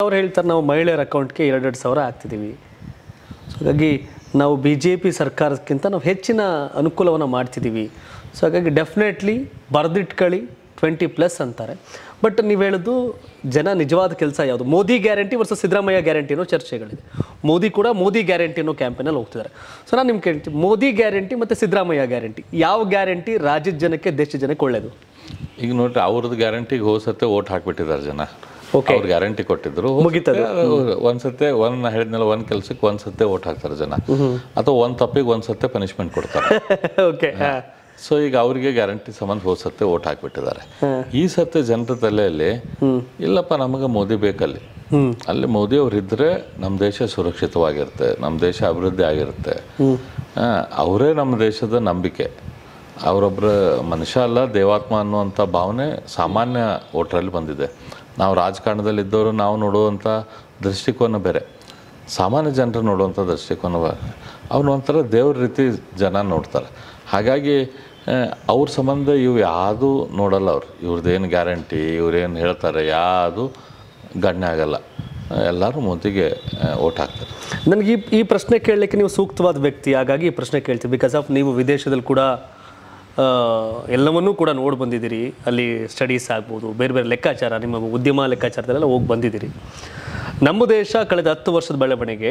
ಅವ್ರು ಹೇಳ್ತಾರೆ ನಾವು ಮಹಿಳೆಯರ ಅಕೌಂಟ್ಗೆ ಎರಡೆರಡು ಸಾವಿರ ಹಾಕ್ತಿದ್ದೀವಿ ಸೊ ಹಾಗಾಗಿ ನಾವು ಬಿ ಜೆ ಪಿ ಸರ್ಕಾರಕ್ಕಿಂತ ನಾವು ಹೆಚ್ಚಿನ ಅನುಕೂಲವನ್ನು ಮಾಡ್ತಿದ್ದೀವಿ ಸೊ ಹಾಗಾಗಿ ಡೆಫಿನೆಟ್ಲಿ ಬರೆದಿಟ್ಕೊಳ್ಳಿ ಟ್ವೆಂಟಿ ಪ್ಲಸ್ ಅಂತಾರೆ ಬಟ್ ನೀವು ಹೇಳೋದು ಜನ ನಿಜವಾದ ಕೆಲಸ ಯಾವುದು Modi guarantee versus Siddaramaiah guarantee ಅನ್ನೋ ಚರ್ಚೆಗಳಿದೆ ಮೋದಿ ಕೂಡ ಮೋದಿ ಗ್ಯಾರಂಟಿ ಅನ್ನೋ ಕ್ಯಾಂಪೇನಲ್ಲಿ ಹೋಗ್ತಿದ್ದಾರೆ ಸೊ ನಾನು ನಿಮ್ಗೆ ಕೇಳ್ತೀನಿ ಮೋದಿ ಗ್ಯಾರಂಟಿ ಮತ್ತು ಸಿದ್ದರಾಮಯ್ಯ ಗ್ಯಾರಂಟಿ ಯಾವ ಗ್ಯಾರಂಟಿ ರಾಜ್ಯದ ಜನಕ್ಕೆ ದೇಶದ ಜನಕ್ಕೆ ಒಳ್ಳೆಯದು ಈಗ ನೋಡ್ರಿ ಅವ್ರದ್ದು ಗ್ಯಾರಂಟಿಗೆ ಹೋಸತ್ತೆ ಓಟ್ ಹಾಕ್ಬಿಟ್ಟಿದ್ದಾರೆ ಜನ Okay. ಅವ್ರು ಗ್ಯಾರಂಟಿ ಕೊಟ್ಟಿದ್ರು ಮುಗೀತದು. ಒಂದ್ಸತ್ತೆ ಒಂದ್ ಹೇಳಿದ್ನಲ್ಲ ಒಂದ್ ಕೆಲ್ಸಕ್ಕೆ ಒಂದ್ಸತ್ತೆ ಓಟ್ ಹಾಕ್ತಾರೆ ಜನ ಅಥವಾ ಒಂದ್ ತಪ್ಪಿಗೆ ಒಂದ್ಸತ್ತೆ ಪನಿಷ್ಮೆಂಟ್ ಕೊಡ್ತಾರೆ ಓಕೆ ಸೊ ಈಗ ಅವರಿಗೆ ಗ್ಯಾರಂಟಿ ಸಂಬಂಧ ಹೋದ ಸತ್ತೆ ಓಟ್ ಹಾಕ್ಬಿಟ್ಟಿದ್ದಾರೆ ಈ ಸತ್ತೆ ಜನರ ತಲೆಯಲ್ಲಿ ಇಲ್ಲಪ್ಪ ನಮಗೆ ಮೋದಿ ಬೇಕಲ್ಲಿ ಅಲ್ಲಿ ಮೋದಿ ಅವ್ರು ಇದ್ರೆ ನಮ್ಮ ದೇಶ ಸುರಕ್ಷಿತವಾಗಿರುತ್ತೆ ನಮ್ಮ ದೇಶ ಅಭಿವೃದ್ಧಿ ಆಗಿರುತ್ತೆ ಆ, ಅವರೇ ನಮ್ಮ ದೇಶದ ನಂಬಿಕೆ ಅವರೊಬ್ಬರ ಮನುಷ್ಯ ಅಲ್ಲ ದೇವಾತ್ಮ ಅನ್ನುವಂಥ ಭಾವನೆ ಸಾಮಾನ್ಯ ಓಟ್ರಲ್ಲಿ ಬಂದಿದೆ ನಾವು ರಾಜಕಾರಣದಲ್ಲಿ ಇದ್ದವರು ನಾವು ನೋಡುವಂಥ ದೃಷ್ಟಿಕೋನ ಬೇರೆ ಸಾಮಾನ್ಯ ಜನರು ನೋಡುವಂಥ ದೃಷ್ಟಿಕೋನ ಬೇರೆ ಅವ್ರು ಒಂಥರ ದೇವ್ರ ರೀತಿ ಜನ ನೋಡ್ತಾರೆ ಹಾಗಾಗಿ ಆ, ಅವ್ರ ಸಂಬಂಧ ಇವು ಯಾವುದು ನೋಡಲ್ಲ ಅವ್ರು ಇವ್ರದ್ದೇನು ಗ್ಯಾರಂಟಿ ಇವ್ರೇನು ಹೇಳ್ತಾರೆ ಯಾವುದು ಗಣ್ಯ ಆಗಲ್ಲ ಎಲ್ಲರೂ ಮೋದಿಗೆ ಓಟ್ ಹಾಕ್ತಾರೆ ನನಗೆ ಈ ಈ ಪ್ರಶ್ನೆ ಕೇಳಲಿಕ್ಕೆ ನೀವು ಸೂಕ್ತವಾದ ವ್ಯಕ್ತಿ ಹಾಗಾಗಿ ಈ ಪ್ರಶ್ನೆ ಕೇಳ್ತೀವಿ ಬಿಕಾಸ್ ಆಫ್ ನೀವು ವಿದೇಶದಲ್ಲಿ ಕೂಡ ಆ, ಎಲ್ಲವನ್ನೂ ಕೂಡ ನೋಡಿ ಬಂದಿದ್ದೀರಿ ಅಲ್ಲಿ ಸ್ಟಡೀಸ್ ಆಗ್ಬೋದು ಬೇರೆ ಬೇರೆ ಲೆಕ್ಕಾಚಾರ ನಿಮ್ಮ ಉದ್ಯಮ ಲೆಕ್ಕಾಚಾರದಲ್ಲೆಲ್ಲ ಹೋಗಿ ಬಂದಿದ್ದೀರಿ ನಮ್ಮ ದೇಶ ಕಳೆದ ಹತ್ತು ವರ್ಷದ ಬೆಳವಣಿಗೆ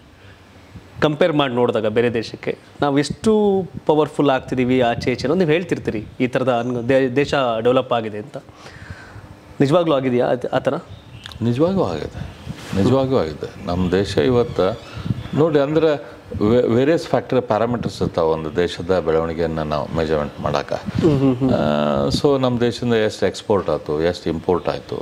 ಕಂಪೇರ್ ಮಾಡಿ ನೋಡಿದಾಗ ಬೇರೆ ದೇಶಕ್ಕೆ ನಾವು ಎಷ್ಟು ಪವರ್ಫುಲ್ ಆಗ್ತಿದ್ದೀವಿ ಆಚೆ ಈಚೆ ಅನ್ನೋದು ನೀವು ಹೇಳ್ತಿರ್ತೀರಿ ಈ ಥರದ ಅನ್- ದೇ- ದೇಶ ಡೆವಲಪ್ ಆಗಿದೆ ಅಂತ ನಿಜವಾಗ್ಲೂ ಆಗಿದೆಯಾ ಅದ್- ಆ ಥರ ನಿಜವಾಗೂ ಆಗಿದೆ ನಿಜವಾಗೂ ಆಗಿದೆ ನಮ್ಮ ದೇಶ ಇವತ್ತು ನೋಡಿ ಅಂದ್ರೆ ವೇರಿಯಸ್ ಫ್ಯಾಕ್ಟರ್ ಪ್ಯಾರಾಮೀಟರ್ಸ್ ಇರ್ತಾವೆ ಒಂದು ದೇಶದ ಬೆಳವಣಿಗೆಯನ್ನು ನಾವು ಮೆಜರ್ಮೆಂಟ್ ಮಾಡೋಕೆ ಸೊ ನಮ್ಮ ದೇಶದಿಂದ ಎಷ್ಟು ಎಕ್ಸ್ಪೋರ್ಟ್ ಆಯಿತು ಎಷ್ಟು ಇಂಪೋರ್ಟ್ ಆಯಿತು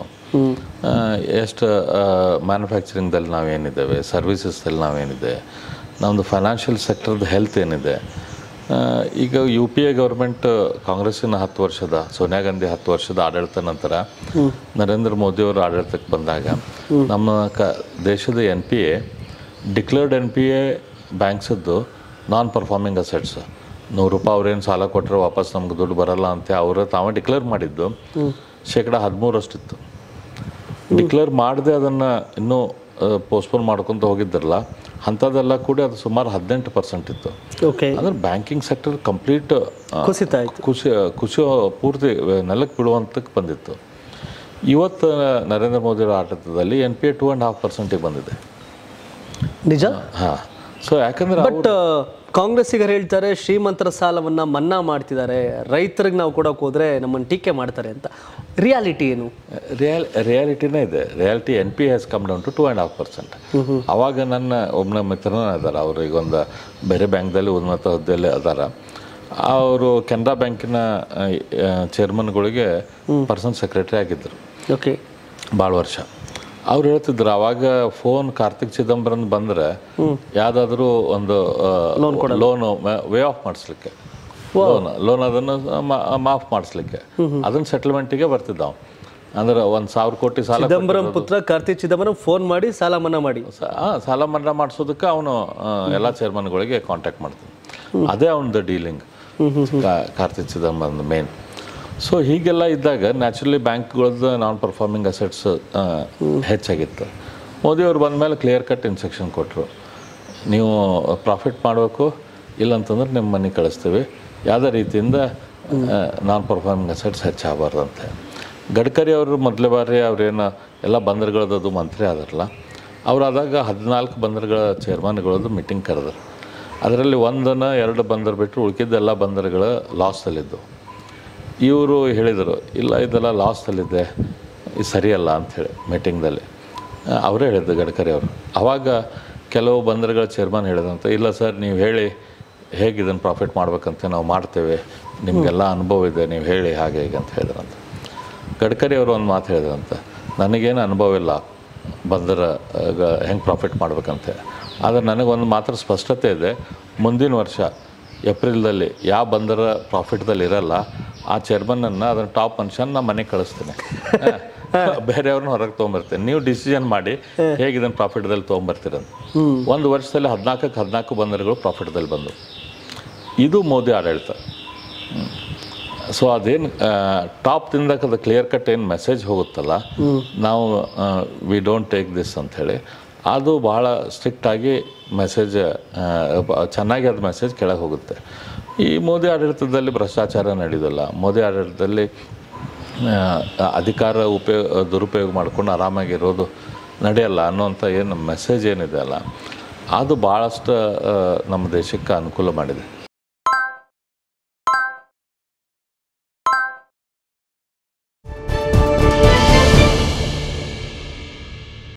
ಎಷ್ಟು ಮ್ಯಾನುಫ್ಯಾಕ್ಚರಿಂಗ್ದಲ್ಲಿ ನಾವೇನಿದ್ದೇವೆ ಸರ್ವಿಸಸ್ದಲ್ಲಿ ನಾವೇನಿದೆ ನಮ್ಮದು ಫೈನಾನ್ಷಿಯಲ್ ಸೆಕ್ಟರ್ದು ಹೆಲ್ತ್ ಏನಿದೆ ಆ, ಈಗ ಯು ಪಿ ಎ ಗೌರ್ಮೆಂಟ್ ಕಾಂಗ್ರೆಸ್ಸಿನ ಹತ್ತು ವರ್ಷದ ಸೋನಿಯಾ ಗಾಂಧಿ ಹತ್ತು ವರ್ಷದ ಆಡಳಿತ ನಂತರ ನರೇಂದ್ರ ಮೋದಿಯವರು ಆಡಳಿತಕ್ಕೆ ಬಂದಾಗ ನಮ್ಮ ಕ ದೇಶದ N P A declared N P A ಬ್ಯಾಂಕ್ಸದ್ದು ನಾನ್ ಪರ್ಫಾರ್ಮಿಂಗ್ ಅಸೆಟ್ಸ್ ನೂರು ರೂಪಾಯಿ ಅವ್ರೇನು ಸಾಲ ಕೊಟ್ಟರೆ ವಾಪಸ್ ನಮ್ಗೆ ದುಡ್ಡು ಬರಲ್ಲ ಅಂತ ಅವರು ತಾವೇ ಡಿಕ್ಲೇರ್ ಮಾಡಿದ್ದು ಶೇಕಡ ಹದಿಮೂರಷ್ಟಿತ್ತು ಡಿಕ್ಲೇರ್ ಮಾಡದೆ ಅದನ್ನು ಇನ್ನೂ ಪೋಸ್ಟ್ಪೋನ್ ಮಾಡ್ಕೊತ ಹೋಗಿದ್ದಿರಲ್ಲ ಅಂಥದ್ದೆಲ್ಲ ಕೂಡಿ ಅದು ಸುಮಾರು ಹದಿನೆಂಟು ಪರ್ಸೆಂಟ್ ಇತ್ತು ಓಕೆ ಅಂದ್ರೆ ಬ್ಯಾಂಕಿಂಗ್ ಸೆಕ್ಟರ್ ಕಂಪ್ಲೀಟ್ ಕುಸಿತ ಆಯ್ತು ಖುಷಿ ಖುಷಿ ಪೂರ್ತಿ ನೆಲಕ್ಕೆ ಬಿಡುವಂತಕ್ಕೆ ಬಂದಿತ್ತು ಇವತ್ತು ನರೇಂದ್ರ ಮೋದಿ ಅವರ ಆಡಳಿತದಲ್ಲಿ N P A two and half ಪರ್ಸೆಂಟಿಗೆ ಬಂದಿದೆ ನಿಜ ಹಾಂ ಸೊ ಯಾಕಂದ್ರೆ ಬಟ್ ಕಾಂಗ್ರೆಸ್ಸಿಗರು ಹೇಳ್ತಾರೆ ಶ್ರೀಮಂತರ ಸಾಲವನ್ನ ಮನ್ನಾ ಮಾಡ್ತಿದ್ದಾರೆ ರೈತರಿಗೆ ನಾವು ಕೊಡೋಕೆ ಹೋದ್ರೆ ನಮ್ಮನ್ನು ಟೀಕೆ ಮಾಡ್ತಾರೆ ಅಂತ ರಿಯಾಲಿಟಿ ಏನು ರಿಯಾಲ್ ರಿಯಾಲಿಟಿನೇ ಇದೆ reality N P has come down to two and half percent ಅವಾಗ ನನ್ನ ಒಬ್ಬನ ಮಿತ್ರನ ಇದ್ದಾರೆ ಅವರು ಈಗ ಒಂದು ಬೇರೆ ಬ್ಯಾಂಕ್ದಲ್ಲಿ ಉನ್ನತ ಹುದ್ದೆಯಲ್ಲಿ ಅದಾರ ಅವರು ಕೆನರಾ ಬ್ಯಾಂಕಿನ ಚೇರ್ಮನ್ಗಳಿಗೆ ಪರ್ಸನಲ್ ಸೆಕ್ರೆಟರಿ ಆಗಿದ್ದರು ಓಕೆ ಭಾಳ ವರ್ಷ ಅವ್ರು ಹೇಳ್ತಿದ್ರು ಅವಾಗ ಫೋನ್ ಕಾರ್ತಿಕ್ ಚಿದಂಬರಂ ಬಂದ್ರೆ ಯಾವ್ದಾದ್ರು ಒಂದು ಲೋನ್ ವೇ ಆಫ್ ಮಾಡಿಸ್ಲಿಕ್ಕೆ ಲೋನ್ ಲೋನ್ ಅದನ್ನು ಮಾ- ಮಾಫ್ ಮಾಡಿಸ್ಲಿಕ್ಕೆ ಅದನ್ನ ಸೆಟಲ್ಮೆಂಟಿಗೆ ಬರ್ತಿದ್ದ ಅವ ಅಂದ್ರೆ ಒಂದು ಸಾವಿರ ಕೋಟಿ ಸಾಲ ಚಿದಂಬರಂ ಪುತ್ರ ಕಾರ್ತಿಕ್ ಚಿದಂಬರಂ ಫೋನ್ ಮಾಡಿ ಸಾಲ ಮನ್ನಾ ಮಾಡಿ ಸ- ಆ, ಸಾಲ ಮನ್ನಾ ಮಾಡಿಸೋದಕ್ಕೆ ಅವನು ಎಲ್ಲ ಚೇರ್ಮನ್ಗಳಿಗೆ ಕಾಂಟ್ಯಾಕ್ಟ್ ಮಾಡ್ತಾನೆ ಅದೇ ಅವನದು dealing Karthik Chidambaram main so ಹೀಗೆಲ್ಲ ಇದ್ದಾಗ ನ್ಯಾಚುರಲಿ ಬ್ಯಾಂಕ್ಗಳದ್ದು ನಾನ್ ಪರ್ಫಾರ್ಮಿಂಗ್ ಅಸೆಟ್ಸ್ ಹೆಚ್ಚಾಗಿತ್ತು ಮೋದಿಯವರು ಬಂದ ಮೇಲೆ ಕ್ಲಿಯರ್ ಕಟ್ ಇನ್ಸ್ಟ್ರಕ್ಷನ್ ಕೊಟ್ಟರು ನೀವು ಪ್ರಾಫಿಟ್ ಮಾಡಬೇಕು ಇಲ್ಲಂತಂದ್ರೆ ನಿಮ್ಮ ಮನೆ ಕಳಿಸ್ತೀವಿ ಯಾವುದೇ ರೀತಿಯಿಂದ ನಾನ್ ಪರ್ಫಾರ್ಮಿಂಗ್ ಅಸೆಟ್ಸ್ ಹೆಚ್ಚಾಗಬಾರ್ದು ಅಂತ ಗಡ್ಕರಿ ಅವರು ಮೊದಲೇ ಬಾರಿ ಅವ್ರೇನು ಎಲ್ಲ ಬಂದರುಗಳದ್ದು ಮಂತ್ರಿ ಆದಾರಲ್ಲ ಅವರಾದಾಗ ಹದಿನಾಲ್ಕು ಬಂದರುಗಳ ಚೇರ್ಮನ್ಗಳದ್ದು ಮೀಟಿಂಗ್ ಕರೆದ್ರು ಅದರಲ್ಲಿ ಒಂದನ್ನು ಎರಡು ಬಂದರು ಬಿಟ್ಟರು ಉಳ್ಕಿದ್ದೆಲ್ಲ ಬಂದರುಗಳು ಲಾಸಲ್ಲಿದ್ದು ಇವರು ಹೇಳಿದರು ಇಲ್ಲ ಇದೆಲ್ಲ ಲಾಸಲ್ಲಿದೆ ಇದು ಸರಿಯಲ್ಲ ಅಂಥೇಳಿ ಮೀಟಿಂಗ್ದಲ್ಲಿ ಅವರೇ ಹೇಳಿದ್ದು ಗಡ್ಕರಿ ಅವರು ಆವಾಗ ಕೆಲವು ಬಂದರುಗಳ ಚೇರ್ಮನ್ ಹೇಳಿದಂತೆ ಇಲ್ಲ ಸರ್ ನೀವು ಹೇಳಿ ಹೇಗೆ ಇದನ್ನು ಪ್ರಾಫಿಟ್ ಮಾಡ್ಬೇಕಂತ ನಾವು ಮಾಡ್ತೇವೆ ನಿಮಗೆಲ್ಲ ಅನುಭವ ಇದೆ ನೀವು ಹೇಳಿ ಹಾಗೆ ಹೀಗೆ ಅಂತ ಹೇಳಿದ್ರಂತ ಗಡ್ಕರಿ ಅವರು ಒಂದು ಮಾತು ಹೇಳಿದ್ರಂತೆ ನನಗೇನು ಅನುಭವ ಇಲ್ಲ ಬಂದರ ಹೆಂಗೆ ಪ್ರಾಫಿಟ್ ಮಾಡ್ಬೇಕಂತ ಆದರೆ ನನಗೊಂದು ಮಾತ್ರ ಸ್ಪಷ್ಟತೆ ಇದೆ ಮುಂದಿನ ವರ್ಷ ಏಪ್ರಿಲ್ದಲ್ಲಿ ಯಾವ ಬಂದರ ಪ್ರಾಫಿಟ್ದಲ್ಲಿ ಇರಲ್ಲ ಆ ಚೇರ್ಮನನ್ನು ಅದನ್ನು ಟಾಪ್ ಮನುಷ್ಯನ ನಾ ಮನೆಗೆ ಕಳಿಸ್ತೀನಿ ಬೇರೆಯವ್ರನ್ನ ಹೊರಗೆ ತೊಗೊಂಬರ್ತೀನಿ ನೀವು ಡಿಸಿಷನ್ ಮಾಡಿ ಹೇಗೆ ಇದನ್ನು ಪ್ರಾಫಿಟ್ದಲ್ಲಿ ತೊಗೊಂಬರ್ತೀರಂತ ಒಂದು ವರ್ಷದಲ್ಲಿ ಹದಿನಾಲ್ಕಕ್ಕೆ ಹದಿನಾಲ್ಕು ಬಂದರುಗಳು ಪ್ರಾಫಿಟ್ದಲ್ಲಿ ಬಂದವು ಇದು ಮೋದಿ ಆಡಳಿತ ಸೊ ಅದೇನು ಟಾಪ್ದಿಂದ ಅದು ಕ್ಲಿಯರ್ ಕಟ್ ಏನು ಮೆಸೇಜ್ ಹೋಗುತ್ತಲ್ಲ ನಾವು ವಿ ಡೋಂಟ್ ಟೇಕ್ ದಿಸ್ ಅಂಥೇಳಿ ಅದು ಭಾಳ ಸ್ಟ್ರಿಕ್ಟಾಗಿ ಮೆಸೇಜ್ ಚೆನ್ನಾಗಿ ಅದು ಮೆಸೇಜ್ ಕೆಳಗೆ ಹೋಗುತ್ತೆ ಈ ಮೋದಿ ಆಡಳಿತದಲ್ಲಿ ಭ್ರಷ್ಟಾಚಾರ ನಡೆಯೋದಿಲ್ಲ ಮೋದಿ ಆಡಳಿತದಲ್ಲಿ ಆ, ಅಧಿಕಾರ ಉಪಯೋಗ ದುರುಪಯೋಗ ಮಾಡ್ಕೊಂಡು ಆರಾಮಾಗಿರೋದು ನಡೆಯಲ್ಲ ಅನ್ನೋಂಥ ಏನು ಮೆಸೇಜ್ ಏನಿದೆ ಅಲ್ಲ ಅದು ಭಾಳಷ್ಟು ಆ, ನಮ್ಮ ದೇಶಕ್ಕೆ ಅನುಕೂಲ ಮಾಡಿದೆ